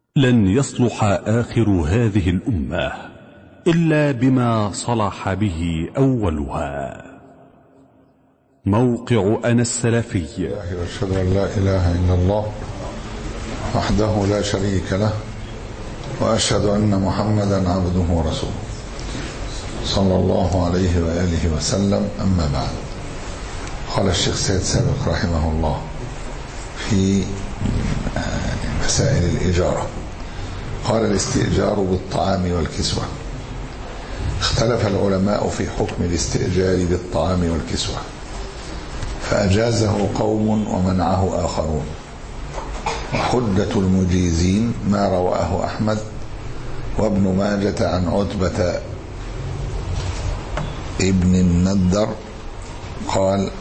لن يصلح آخر هذه الأمة إلا بما صلح به أولها موقع أنا السلفي الله واشهد ان لا اله الا الله وحده لا شريك له واشهد ان محمدا عبده ورسوله صلى الله عليه واله وسلم اما بعد قال الشيخ سيد سابق رحمه الله في مسائل الاجاره قال الاستئجار بالطعام والكسوه اختلف العلماء في حكم الاستئجار بالطعام والكسوه فأجازه قوم ومنعه آخرون وحدة المجيزين ما رواه أحمد وابن ماجة عن عتبة ابن الندر قال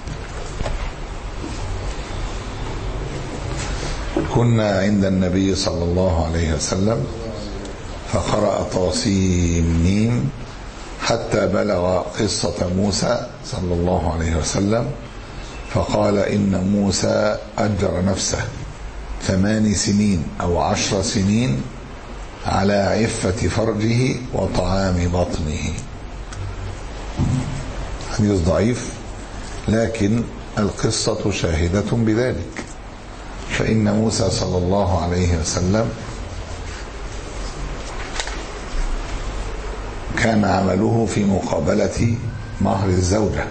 كنا عند النبي صلى الله عليه وسلم فقرأ طاسيم ميم حتى بلغ قصة موسى صلى الله عليه وسلم فقال إن موسى أجر نفسه ثمان سنين أو عشر سنين على عفة فرجه وطعام بطنه حديث ضعيف لكن القصة شاهدة بذلك فإن موسى صلى الله عليه وسلم كان عمله في مقابلة مهر الزوجة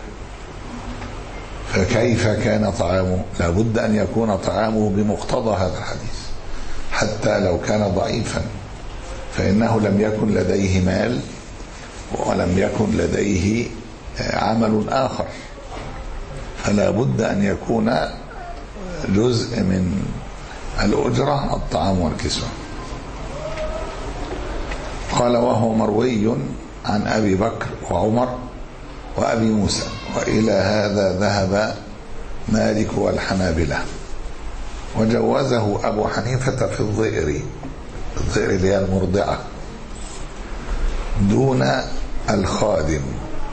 فكيف كان طعامه لابد أن يكون طعامه بمقتضى هذا الحديث حتى لو كان ضعيفا فإنه لم يكن لديه مال ولم يكن لديه عمل آخر فلا بد أن يكون جزء من الأجرة الطعام والكسوة قال وهو مروي عن أبي بكر وعمر وأبي موسى وإلى هذا ذهب مالك والحنابلة وجوزه أبو حنيفة في الظئر الظئر اللي هي المرضعة دون الخادم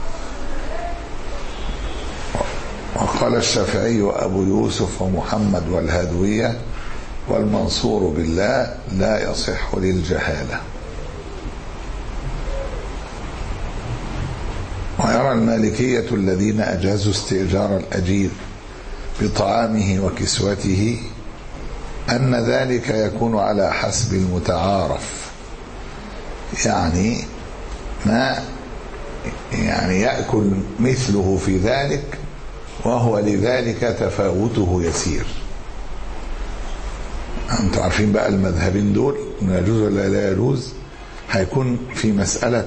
وقال الشافعي وأبو يوسف ومحمد والهادوية والمنصور بالله لا يصح للجهاله ويرى المالكية الذين أجازوا استئجار الأجير بطعامه وكسوته أن ذلك يكون على حسب المتعارف يعني ما يعني يأكل مثله في ذلك وهو لذلك تفاوته يسير أنتم عارفين بقى المذهبين دول إنه يجوز ولا لا يجوز هيكون في مسألة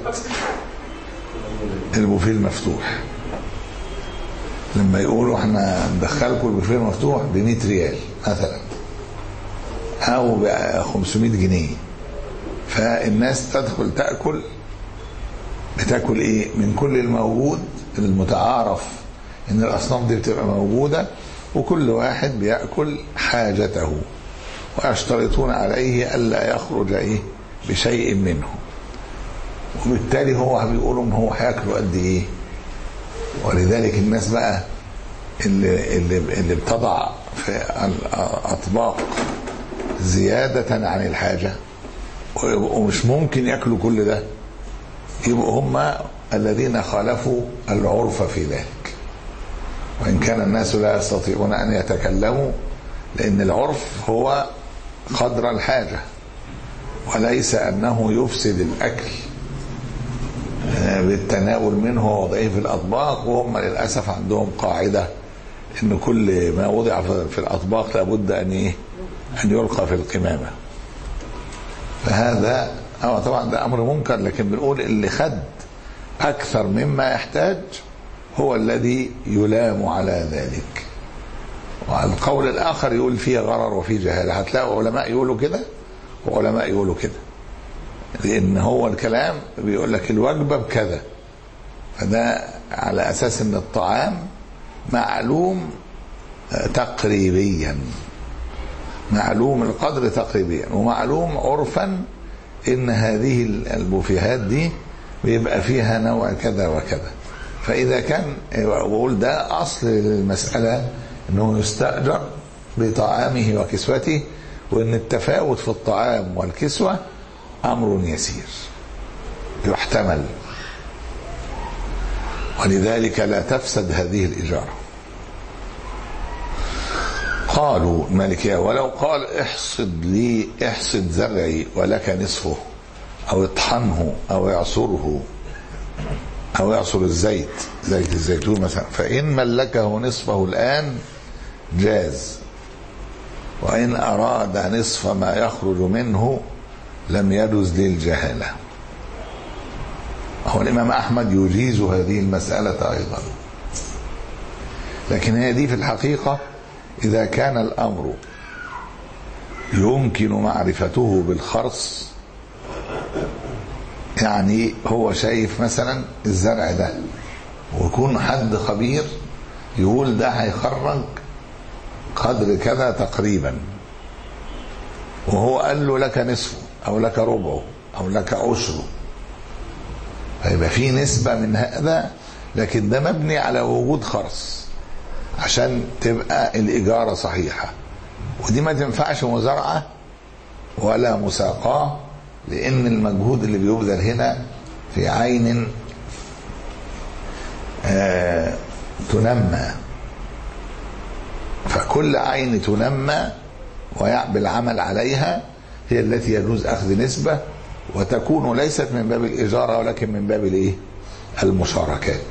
البوفيه المفتوح لما يقولوا احنا ندخلكم البوفيه المفتوح ب 100 ريال مثلا او ب 500 جنيه فالناس تدخل تاكل بتاكل ايه من كل الموجود المتعارف ان الاصناف دي بتبقى موجوده وكل واحد بياكل حاجته ويشترطون عليه الا يخرج ايه بشيء منه وبالتالي هو بيقولوا ان هو هياكلوا قد ايه ولذلك الناس بقى اللي اللي اللي بتضع في الاطباق زياده عن الحاجه ومش ممكن ياكلوا كل ده يبقوا هم الذين خالفوا العرف في ذلك وان كان الناس لا يستطيعون ان يتكلموا لان العرف هو قدر الحاجه وليس انه يفسد الاكل بالتناول منه ووضعه في الأطباق وهم للأسف عندهم قاعدة إن كل ما وضع في الأطباق لابد أن إيه أن يلقى في القمامة فهذا أو طبعا ده أمر منكر لكن بنقول اللي خد أكثر مما يحتاج هو الذي يلام على ذلك والقول الآخر يقول فيه غرر وفيه جهالة هتلاقوا علماء يقولوا كده وعلماء يقولوا كده لان هو الكلام بيقول لك الوجبه بكذا فده على اساس ان الطعام معلوم تقريبيا معلوم القدر تقريبيا ومعلوم عرفا ان هذه البوفيهات دي بيبقى فيها نوع كذا وكذا فاذا كان بقول ده اصل المساله انه يستاجر بطعامه وكسوته وان التفاوت في الطعام والكسوة امر يسير يحتمل ولذلك لا تفسد هذه الإجارة قالوا المالكية ولو قال احصد لي احصد زرعي ولك نصفه أو اطحنه أو اعصره أو يعصر الزيت زيت الزيتون مثلا فإن ملكه نصفه الآن جاز وإن أراد نصف ما يخرج منه لم يجز للجهالة هو الإمام أحمد يجيز هذه المسألة أيضا لكن هي دي في الحقيقة إذا كان الأمر يمكن معرفته بالخرص يعني هو شايف مثلا الزرع ده ويكون حد خبير يقول ده هيخرج قدر كذا تقريبا وهو قال له لك نصفه او لك ربعه او لك عشره فيبقى في نسبة من هذا لكن ده مبني على وجود خرص عشان تبقى الإجارة صحيحة ودي ما تنفعش مزارعة ولا مساقاة لأن المجهود اللي بيبذل هنا في عين آه تنمى فكل عين تنمى بالعمل عليها هي التي يجوز أخذ نسبة وتكون ليست من باب الإجارة ولكن من باب الإيه؟ المشاركات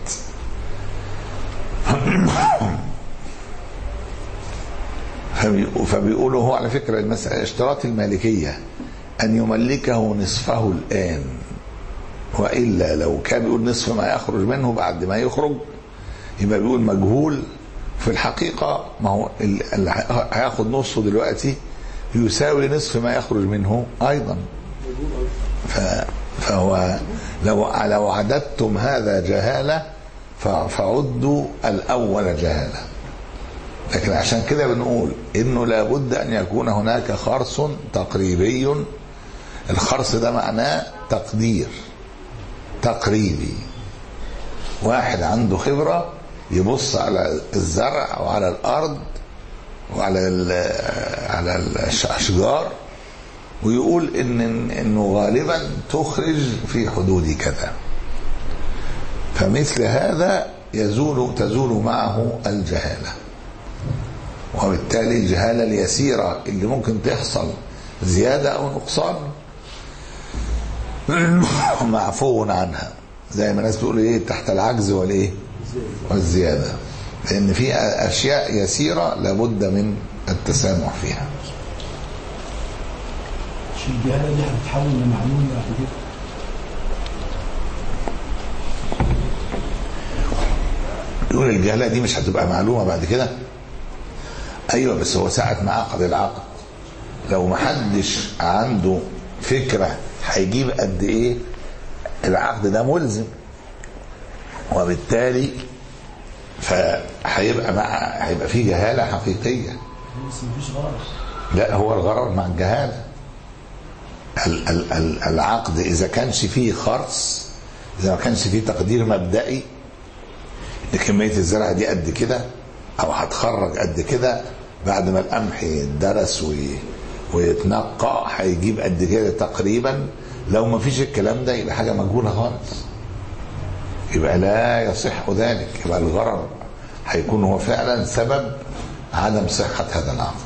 فبيقولوا هو على فكرة المسألة اشتراط المالكية أن يملكه نصفه الآن وإلا لو كان بيقول نصف ما يخرج منه بعد ما يخرج يبقى بيقول مجهول في الحقيقة ما هو اللي هياخد نصه دلوقتي يساوي نصف ما يخرج منه أيضا فهو لو لو عددتم هذا جهالة فعدوا الأول جهالة لكن عشان كده بنقول انه لابد ان يكون هناك خرص تقريبي الخرص ده معناه تقدير تقريبي واحد عنده خبرة يبص على الزرع وعلى الارض وعلى على الاشجار ويقول ان انه غالبا تخرج في حدود كذا فمثل هذا يزول تزول معه الجهاله وبالتالي الجهاله اليسيره اللي ممكن تحصل زياده او نقصان معفو عنها زي ما الناس بتقول ايه تحت العجز والايه والزياده لان في اشياء يسيره لابد من التسامح فيها مش الجهاله دي هتتحول لمعلومه بعد كده يقول الجهاله دي مش هتبقى معلومه بعد كده ايوه بس هو ساعه ما عقد العقد لو ما حدش عنده فكره هيجيب قد ايه العقد ده ملزم وبالتالي فهيبقى مع هيبقى في جهاله حقيقيه بس مفيش غرض لا هو الغرر مع الجهاله ال- ال- ال- العقد اذا كانش فيه خرص اذا ما كانش فيه تقدير مبدئي ان كميه الزرع دي قد كده او هتخرج قد كده بعد ما القمح يدرس وي- ويتنقى هيجيب قد كده تقريبا لو ما فيش الكلام ده يبقى حاجه مجهوله خالص يبقى لا يصح ذلك يبقى الغرر هيكون هو فعلا سبب عدم صحه هذا العقد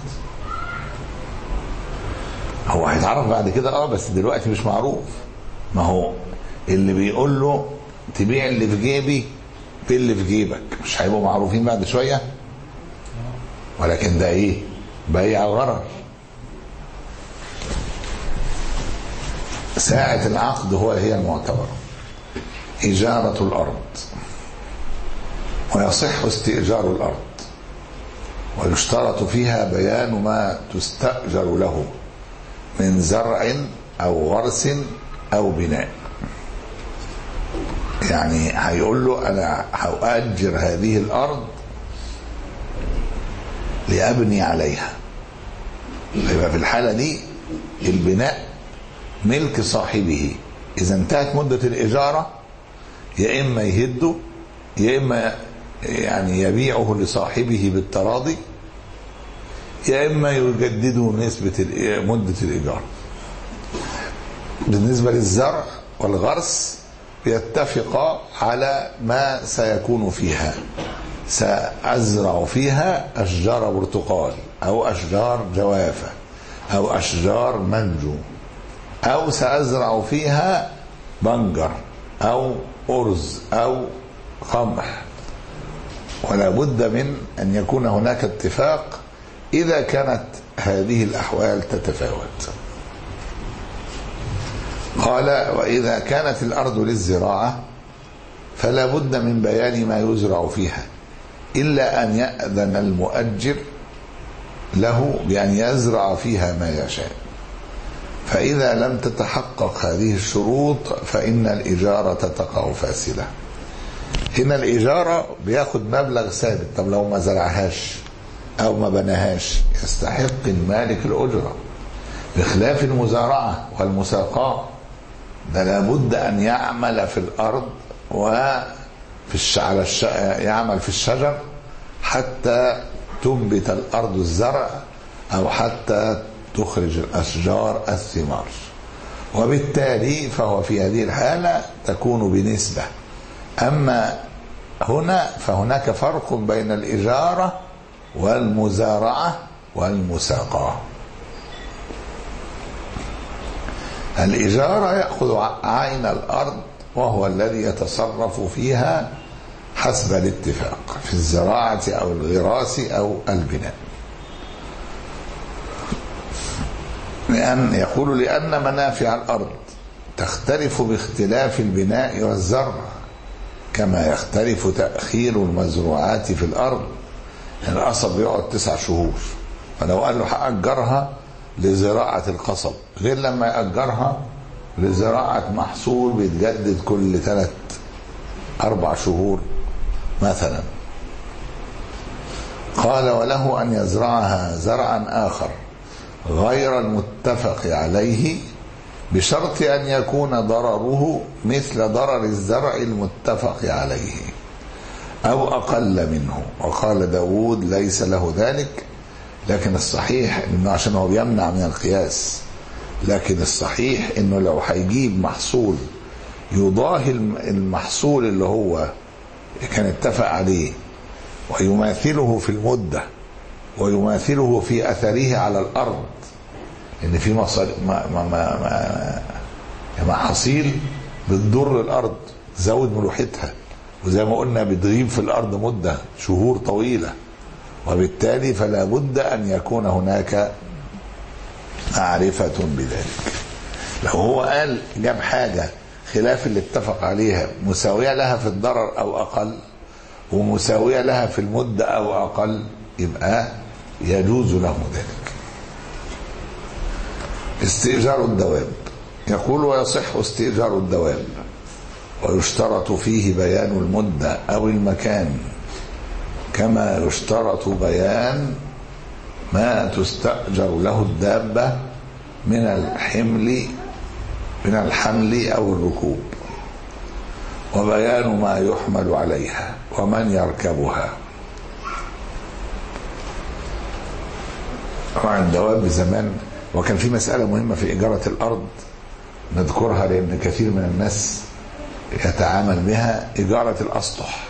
هو هيتعرف بعد كده اه بس دلوقتي مش معروف ما هو اللي بيقول له تبيع اللي في جيبي باللي في جيبك مش هيبقوا معروفين بعد شويه ولكن ده ايه بيع غرر ساعة العقد هو هي المعتبرة إجارة الأرض ويصح استئجار الأرض ويشترط فيها بيان ما تستأجر له من زرع أو غرس أو بناء يعني هيقول له أنا هأجر هذه الأرض لأبني عليها يبقى في الحالة دي البناء ملك صاحبه إذا انتهت مدة الإجارة يا إما يهده يا إما يعني يبيعه لصاحبه بالتراضي يا إما يجددوا نسبة الإي- مدة الإيجار بالنسبة للزرع والغرس بيتفقا على ما سيكون فيها سأزرع فيها أشجار برتقال أو أشجار جوافة أو أشجار منجو أو سأزرع فيها بنجر أو أرز أو قمح ولا بد من أن يكون هناك اتفاق إذا كانت هذه الأحوال تتفاوت قال وإذا كانت الأرض للزراعة فلا بد من بيان ما يزرع فيها إلا أن يأذن المؤجر له بأن يزرع فيها ما يشاء فإذا لم تتحقق هذه الشروط فإن الإجارة تقع فاسدة هنا الإجارة بياخد مبلغ ثابت طب لو ما زرعهاش أو ما بناهاش يستحق المالك الأجرة بخلاف المزارعة والمساقاة ده لابد أن يعمل في الأرض وفي الش... على الش... يعمل في الشجر حتى تنبت الأرض الزرع أو حتى تخرج الأشجار الثمار وبالتالي فهو في هذه الحالة تكون بنسبة أما هنا فهناك فرق بين الإجارة والمزارعة والمساقاة الإجارة يأخذ عين الأرض وهو الذي يتصرف فيها حسب الاتفاق في الزراعة أو الغراس أو البناء لأن يقول لأن منافع الأرض تختلف باختلاف البناء والزرع كما يختلف تأخير المزروعات في الأرض يعني القصب بيقعد تسع شهور فلو قال له هأجرها لزراعة القصب غير لما يأجرها لزراعة محصول بيتجدد كل ثلاث أربع شهور مثلا قال وله أن يزرعها زرعا آخر غير المتفق عليه بشرط أن يكون ضرره مثل ضرر الزرع المتفق عليه أو أقل منه وقال داود ليس له ذلك لكن الصحيح انه عشان هو بيمنع من القياس لكن الصحيح انه لو هيجيب محصول يضاهي المحصول اللي هو كان اتفق عليه ويماثله في المدة ويماثله في أثره على الأرض إن في مصر ما ما ما ما محاصيل بتضر الأرض تزود ملوحتها وزي ما قلنا بتغيب في الأرض مدة شهور طويلة وبالتالي فلا بد أن يكون هناك معرفة بذلك لو هو قال جاب حاجة خلاف اللي اتفق عليها مساوية لها في الضرر أو أقل ومساوية لها في المدة أو أقل يبقى يجوز له ذلك استئجار الدواب يقول ويصح استئجار الدواب ويشترط فيه بيان المدة أو المكان كما يشترط بيان ما تستأجر له الدابة من الحمل من الحمل أو الركوب وبيان ما يحمل عليها ومن يركبها طبعا الدواب زمان وكان في مسألة مهمة في إجارة الأرض نذكرها لأن كثير من الناس يتعامل بها إجارة الأسطح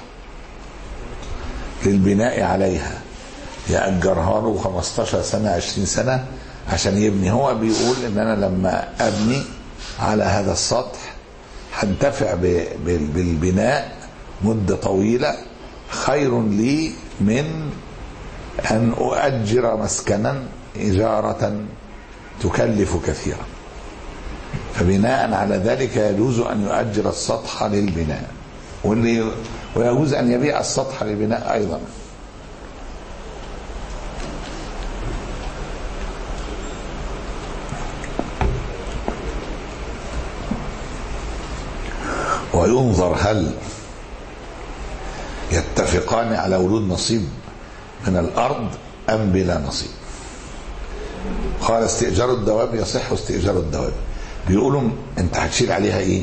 للبناء عليها يأجرها له 15 سنة 20 سنة عشان يبني هو بيقول ان انا لما ابني على هذا السطح هنتفع بالبناء مدة طويلة خير لي من ان اؤجر مسكنا اجارة تكلف كثيرا فبناء على ذلك يجوز ان يؤجر السطح للبناء واللي ويجوز ان يبيع السطح للبناء ايضا وينظر هل يتفقان على ولود نصيب من الارض ام بلا نصيب قال استئجار الدواب يصح استئجار الدواب بيقولوا انت هتشيل عليها ايه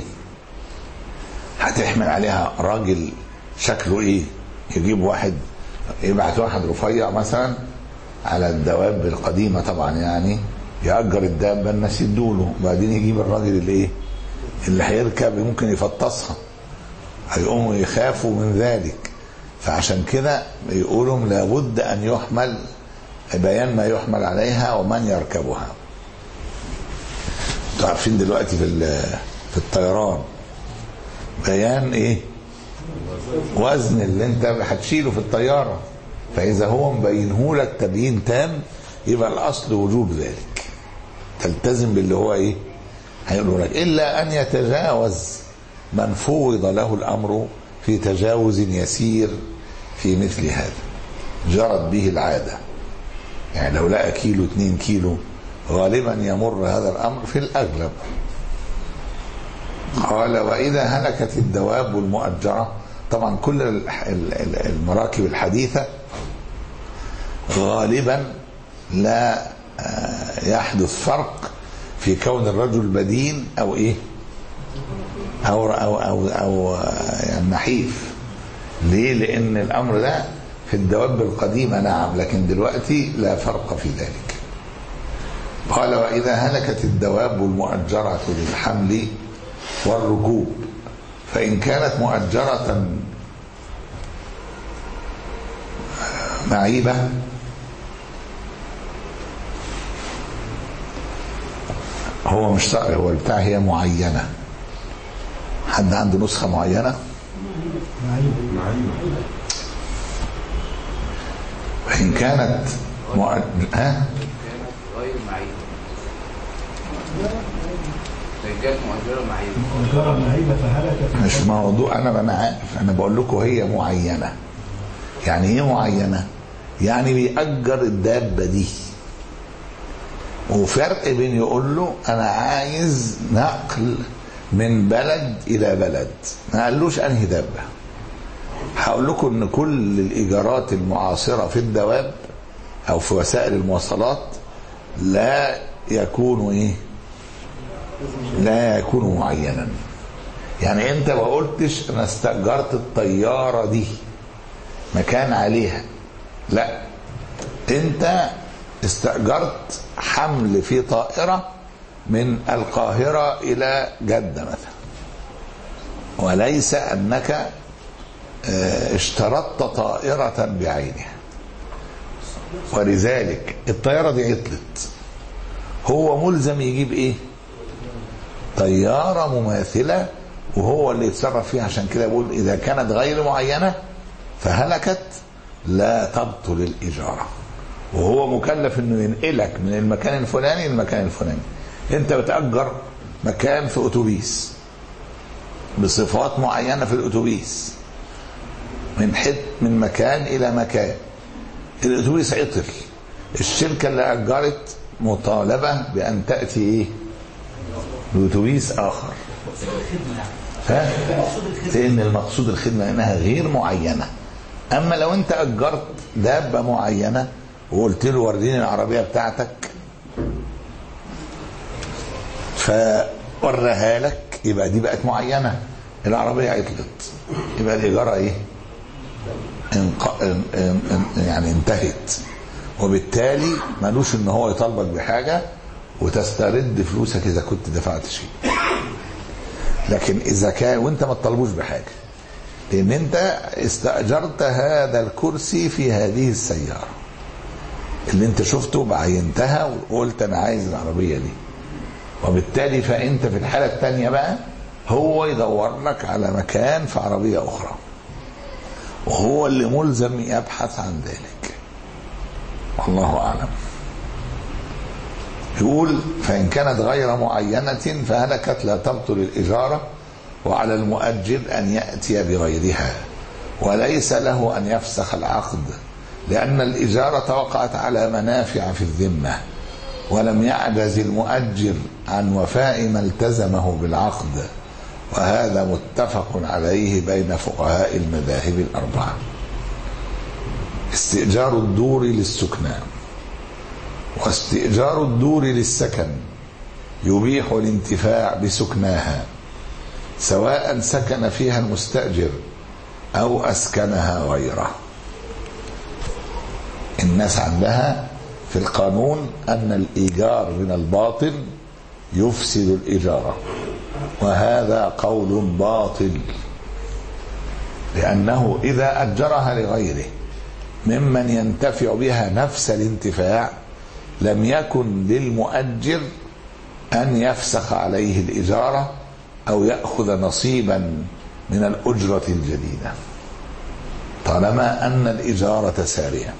هتحمل عليها راجل شكله ايه يجيب واحد يبعت واحد رفيع مثلا على الدواب القديمة طبعا يعني يأجر الدابة الناس يدوله وبعدين يجيب الراجل اللي ايه اللي هيركب ممكن يفطسها هيقوموا يخافوا من ذلك فعشان كده يقولوا لابد أن يحمل بيان ما يحمل عليها ومن يركبها انتوا عارفين دلوقتي في ال- في الطيران بيان ايه وزن اللي انت هتشيله في الطياره فاذا هو مبينه لك تبيين تام يبقى الاصل وجوب ذلك تلتزم باللي هو ايه هيقوله لك الا ان يتجاوز من فوض له الامر في تجاوز يسير في مثل هذا جرت به العاده يعني لو لقى كيلو اتنين كيلو غالبا يمر هذا الامر في الاغلب قال واذا هلكت الدواب المؤجره طبعا كل ال- ال- ال- المراكب الحديثه غالبا لا آه، يحدث فرق في كون الرجل بدين او ايه او او او, أو آه، يعني نحيف ليه لان الامر ده في الدواب القديمه نعم لكن دلوقتي لا فرق في ذلك قال واذا هلكت الدواب المؤجره للحمل والركوب فان كانت مؤجره معيبه هو مش صقر هو بتاع هي معينه حد عنده نسخه معينه وإن كانت مؤ... ها غير معيبة فإن كانت مؤجرة معيبة مجرد معيبة فهلكت مش موضوع انا انا عارف انا بقول لكم هي معينه يعني ايه معينه يعني بيأجر الدابه دي وفرق بين يقول له انا عايز نقل من بلد الى بلد ما قالوش انهي دابه هقول لكم ان كل الايجارات المعاصره في الدواب او في وسائل المواصلات لا يكون ايه لا يكون معينا يعني انت ما قلتش انا استاجرت الطياره دي مكان عليها لا انت استاجرت حمل في طائره من القاهره الى جده مثلا وليس انك آه، اشترطت طائره بعينها ولذلك الطياره دي عطلت هو ملزم يجيب ايه طيارة مماثلة وهو اللي يتصرف فيها عشان كده بقول إذا كانت غير معينة فهلكت لا تبطل الإجارة وهو مكلف انه ينقلك من المكان الفلاني للمكان الفلاني انت بتأجر مكان في اتوبيس بصفات معينة في الاتوبيس من حت من مكان الى مكان الاتوبيس عطل الشركة اللي أجرت مطالبة بأن تأتي إيه بأتوبيس آخر فاهم؟ لأن المقصود الخدمة إنها غير معينة أما لو أنت أجرت دابة معينة وقلت له وريني العربية بتاعتك فوريها لك يبقى دي بقت معينة العربية عطلت يبقى الإيجار إيه؟ انق... ان- ان- ان- يعني انتهت وبالتالي ملوش ان هو يطالبك بحاجه وتسترد فلوسك اذا كنت دفعت شيء لكن اذا كان وانت ما تطالبوش بحاجه لان انت استاجرت هذا الكرسي في هذه السياره اللي انت شفته بعينتها وقلت انا عايز العربيه دي وبالتالي فانت في الحاله الثانيه بقى هو يدور لك على مكان في عربيه اخرى وهو اللي ملزم يبحث عن ذلك والله اعلم يقول فان كانت غير معينه فهلكت لا تبطل الاجاره وعلى المؤجر ان ياتي بغيرها وليس له ان يفسخ العقد لان الاجاره وقعت على منافع في الذمه ولم يعجز المؤجر عن وفاء ما التزمه بالعقد وهذا متفق عليه بين فقهاء المذاهب الأربعة استئجار الدور للسكنى واستئجار الدور للسكن يبيح الانتفاع بسكناها سواء سكن فيها المستأجر أو أسكنها غيره الناس عندها في القانون أن الإيجار من الباطل يفسد الإجارة وهذا قول باطل لأنه إذا أجرها لغيره ممن ينتفع بها نفس الانتفاع لم يكن للمؤجر أن يفسخ عليه الإجارة أو يأخذ نصيبا من الأجرة الجديدة طالما أن الإجارة سارية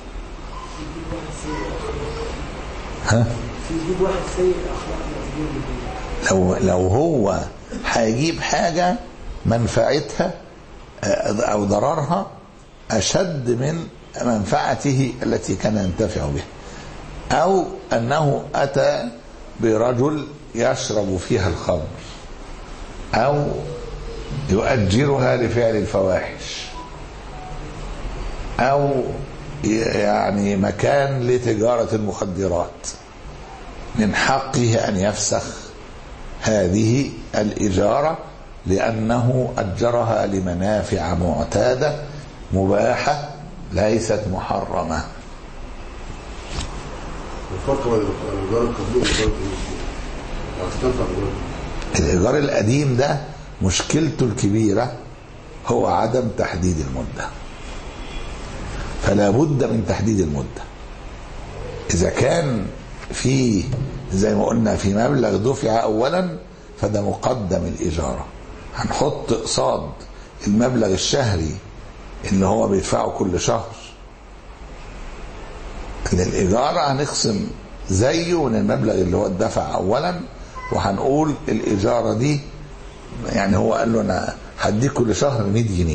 ها؟ يجيب واحد سيء اخلاق مأجور لو لو هو هيجيب حاجة منفعتها آه، أو ضررها أشد من منفعته التي كان ينتفع بها أو أنه أتى برجل يشرب فيها الخمر أو يؤجرها لفعل الفواحش أو يعني مكان لتجارة المخدرات من حقه أن يفسخ هذه الإجارة لأنه أجرها لمنافع معتادة مباحة ليست محرمة الفرق بين الإيجار القبلي والإيجار الجديد هتنفع دلوقتي الإيجار القديم ده مشكلته الكبيرة هو عدم تحديد المدة فلا بد من تحديد المدة إذا كان في زي ما قلنا في مبلغ دفع أولا فده مقدم الإجارة هنحط قصاد المبلغ الشهري اللي هو بيدفعه كل شهر للإيجار هنقسم زيه من المبلغ اللي هو اتدفع أولا وهنقول الإيجارة دي يعني هو قال له أنا هديك كل شهر 100 جنيه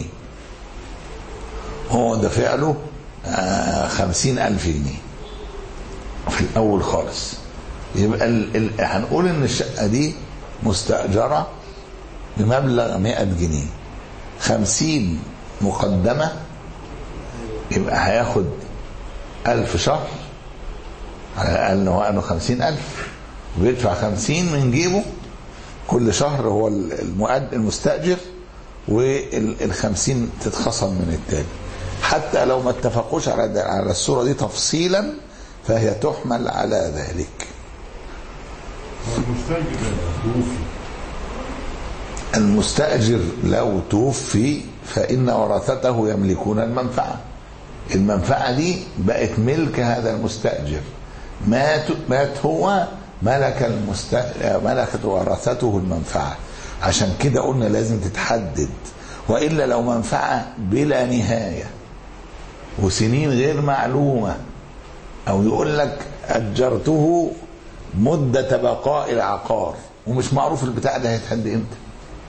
هو دافع له آه، خمسين ألف جنيه في الأول خالص يبقى ال ال هنقول إن الشقة دي مستأجرة بمبلغ 100 جنيه خمسين مقدمة يبقى هياخد ألف شهر على الأقل هو قالوا خمسين ألف وبيدفع خمسين من جيبه كل شهر هو المؤد المستأجر والخمسين تتخصم من التاني حتى لو ما اتفقوش على على الصورة دي تفصيلا فهي تحمل على ذلك المستأجر توفي المستأجر لو توفي فإن ورثته يملكون المنفعة المنفعة دي بقت ملك هذا المستأجر مات مات هو ملك المست ملكت ورثته المنفعة عشان كده قلنا لازم تتحدد وإلا لو منفعة بلا نهاية وسنين غير معلومة أو يقول لك أجرته مدة بقاء العقار ومش معروف البتاع ده هيتهد امتى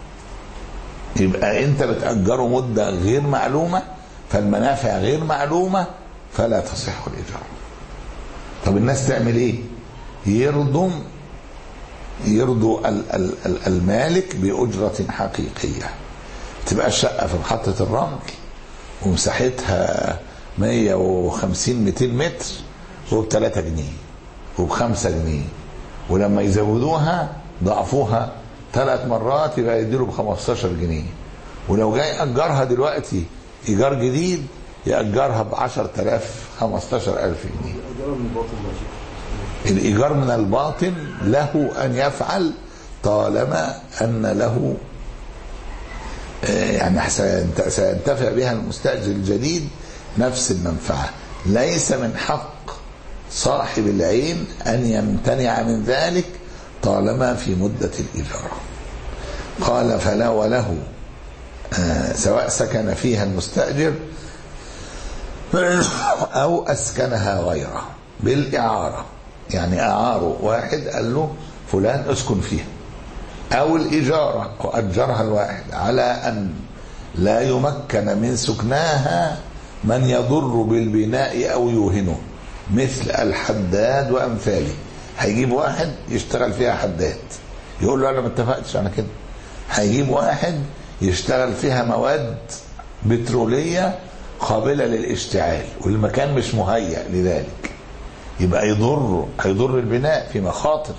يبقى انت بتأجره مدة غير معلومة فالمنافع غير معلومة فلا تصح الإيجار طب الناس تعمل ايه يرضم يرضوا ال- ال- ال- المالك بأجرة حقيقية تبقى الشقة في محطة الرمل ومساحتها 150 200 متر وب 3 جنيه وب 5 جنيه ولما يزودوها ضعفوها ثلاث مرات يبقى يديله ب 15 جنيه ولو جاي أجرها دلوقتي إيجار جديد يأجرها ب 10000 15000 جنيه اجاره من باطل ماشي الإيجار من الباطن له أن يفعل طالما أن له آه، يعني سينت- سينتفع بها المستأجر الجديد نفس المنفعة ليس من حق صاحب العين أن يمتنع من ذلك طالما في مدة الإيجار قال فلا وله آه، سواء سكن فيها المستأجر أو أسكنها غيره بالإعارة يعني أعاره واحد قال له فلان اسكن فيها أو الإجارة وأجرها الواحد على أن لا يمكن من سكناها من يضر بالبناء أو يوهنه مثل الحداد وأمثاله هيجيب واحد يشتغل فيها حداد يقول له أنا ما اتفقتش على كده هيجيب واحد يشتغل فيها مواد بترولية قابلة للاشتعال والمكان مش مهيأ لذلك يبقى يضر هيضر البناء في مخاطر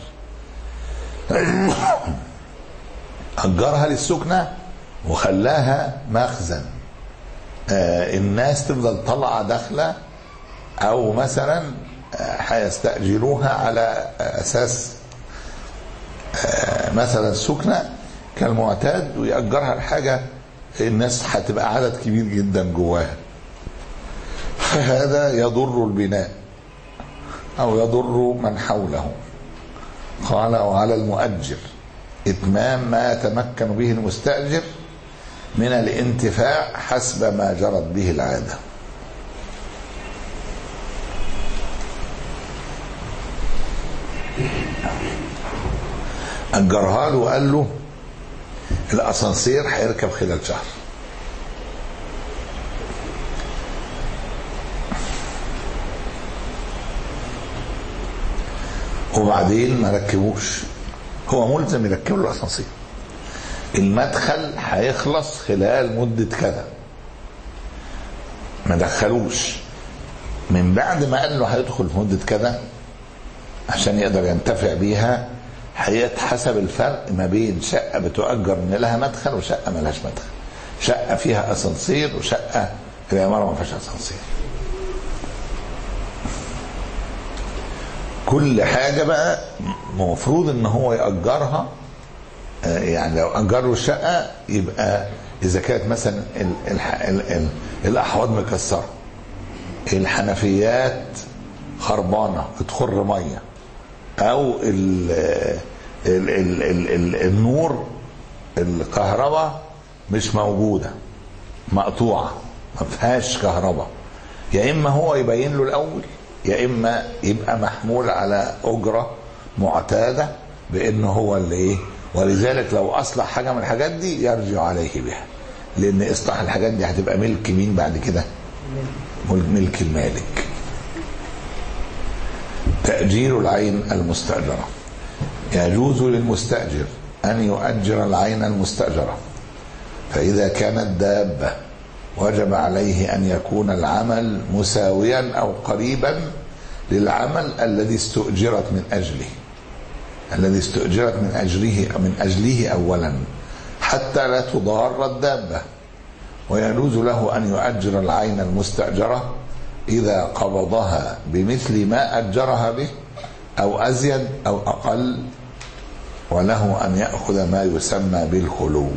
أجرها للسكنة وخلاها مخزن آه الناس تفضل طالعة داخلة أو مثلا آه، هيستأجروها على أساس آه، مثلا سكنة كالمعتاد ويأجرها لحاجة الناس هتبقى عدد كبير جدا جواها فهذا يضر البناء أو يضر من حوله قال وعلى المؤجر إتمام ما يتمكن به المستأجر من الانتفاع حسب ما جرت به العادة أجرها له وقال له الأسانسير هيركب خلال شهر وبعدين ما ركبوش هو ملزم يركب له الاسانسير المدخل هيخلص خلال مدة كذا ما دخلوش من بعد ما قال له هيدخل في مدة كذا عشان يقدر ينتفع بيها هيتحسب الفرق ما بين شقة بتؤجر ان لها مدخل وشقة ملهاش مدخل شقة فيها اسانسير وشقة العمارة ما فيهاش اسانسير كل حاجة بقى المفروض ان هو يأجرها آه، يعني لو أجر له الشقة يبقى إذا كانت مثلا ال ال ال ال الأحواض مكسرة الحنفيات خربانة بتخر مية أو ال ال ال ال ال النور الكهرباء مش موجودة مقطوعة ما فيهاش كهرباء يا إما هو يبين له الأول يا إما يبقى محمول على أجرة معتادة بأنه هو اللي إيه ولذلك لو أصلح حاجة من الحاجات دي يرجع عليه بها لأن إصلاح الحاجات دي هتبقى ملك مين بعد كده ملك المالك تأجير العين المستأجرة يجوز للمستأجر أن يؤجر العين المستأجرة فإذا كانت دابة وجب عليه أن يكون العمل مساويا أو قريبا للعمل الذي استؤجرت من أجله الذي استؤجرت من أجله من أجله أولا حتى لا تضار الدابة ويجوز له أن يؤجر العين المستأجرة إذا قبضها بمثل ما أجرها به أو أزيد أو أقل وله أن يأخذ ما يسمى بالخلو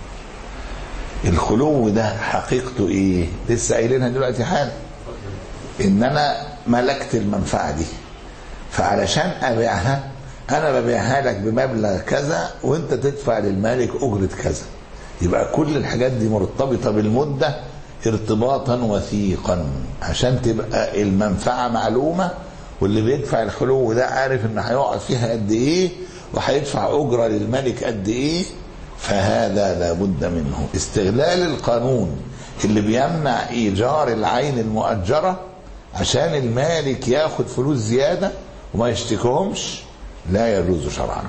الخلو ده حقيقته إيه لسه قايلينها دلوقتي حالا إن أنا ملكت المنفعة دي فعلشان أبيعها أنا ببيعها لك بمبلغ كذا وأنت تدفع للمالك أجرة كذا يبقى كل الحاجات دي مرتبطة بالمدة ارتباطا وثيقا عشان تبقى المنفعة معلومة واللي بيدفع الخلو ده عارف ان هيقعد فيها قد ايه وهيدفع اجرة للملك قد ايه فهذا لابد منه استغلال القانون اللي بيمنع ايجار العين المؤجرة عشان المالك ياخد فلوس زيادة وما يشتكيهمش لا يجوز شرعا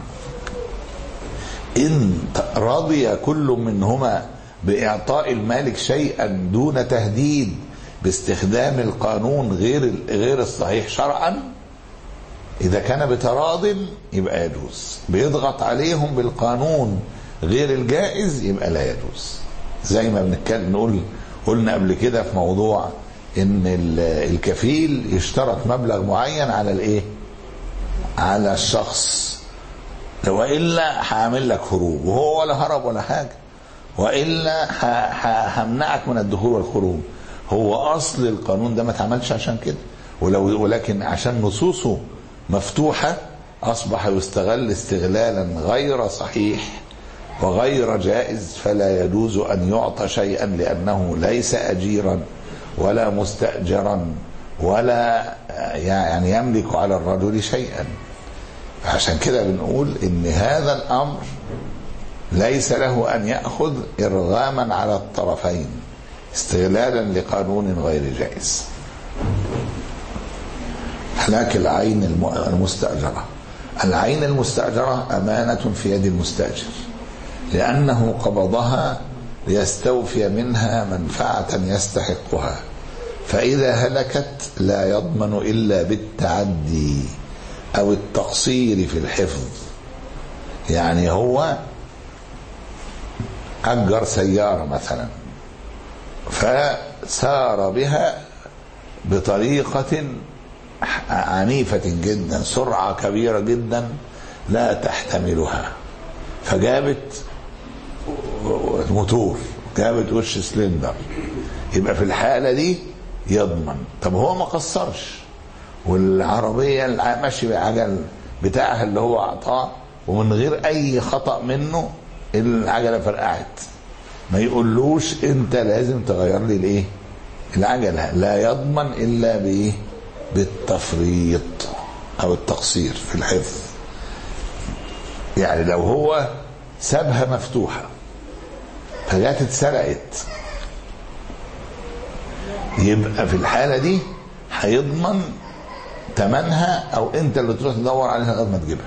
إن رضي كل منهما بإعطاء المالك شيئا دون تهديد باستخدام القانون غير غير الصحيح شرعا إذا كان بتراض يبقى يجوز بيضغط عليهم بالقانون غير الجائز يبقى لا يجوز زي ما بنتكلم نقول قلنا قبل كده في موضوع ان الكفيل يشترط مبلغ معين على الايه على الشخص والا هعمل لك هروب وهو ولا هرب ولا حاجه والا همنعك من الدخول والخروج هو اصل القانون ده ما اتعملش عشان كده ولو ولكن عشان نصوصه مفتوحه اصبح يستغل استغلالا غير صحيح وغير جائز فلا يجوز ان يعطى شيئا لانه ليس اجيرا ولا مستاجرا ولا يعني يملك على الرجل شيئا عشان كده بنقول ان هذا الامر ليس له ان ياخذ ارغاما على الطرفين استغلالا لقانون غير جائز هلاك العين المستاجره العين المستاجره امانه في يد المستاجر لانه قبضها ليستوفي منها منفعه يستحقها فاذا هلكت لا يضمن الا بالتعدي او التقصير في الحفظ يعني هو أجر سيارة مثلا فسار بها بطريقة عنيفة جدا سرعة كبيرة جدا لا تحتملها فجابت موتور جابت وش سلندر يبقى في الحالة دي يضمن طب هو ما قصرش والعربية الع- ماشي بالعجل بتاعها اللي هو أعطاه ومن غير أي خطأ منه العجلة فرقعت ما يقولوش أنت لازم تغير لي الإيه العجلة لا يضمن إلا بإيه بالتفريط أو التقصير في الحفظ يعني لو هو سابها مفتوحة فجات اتسرقت يبقى في الحالة دي هيضمن تمنها او انت اللي تروح تدور عليها لغايه ما تجيبها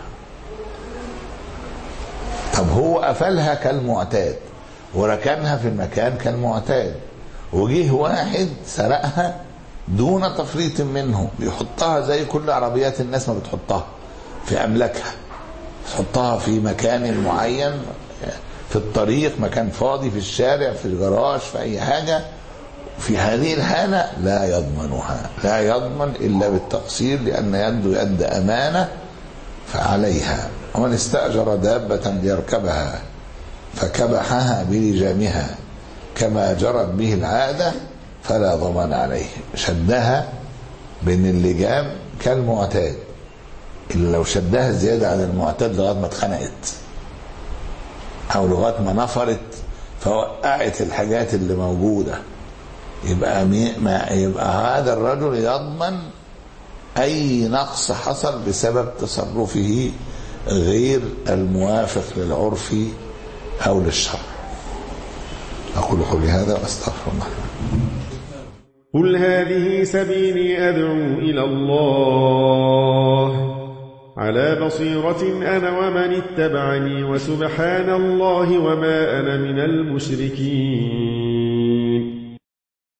طب هو قفلها كالمعتاد وركنها في المكان كالمعتاد وجه واحد سرقها دون تفريط منه بيحطها زي كل عربيات الناس ما بتحطها في املاكها تحطها في مكان معين في الطريق مكان فاضي في الشارع في الجراج في اي حاجه في هذه الحالة لا يضمنها لا يضمن إلا بالتقصير لأن يده يد أمانة فعليها ومن استأجر دابة ليركبها فكبحها بلجامها كما جرت به العادة فلا ضمان عليه شدها بين اللجام كالمعتاد إلا لو شدها زيادة عن المعتاد لغاية ما اتخنقت أو لغاية ما نفرت فوقعت الحاجات اللي موجوده يبقى مي ما يبقى هذا الرجل يضمن اي نقص حصل بسبب تصرفه غير الموافق للعرف او للشرع اقول قولي هذا واستغفر الله قل هذه سبيلي أدعو إلى الله على بصيرة أنا ومن اتبعني وسبحان الله وما أنا من المشركين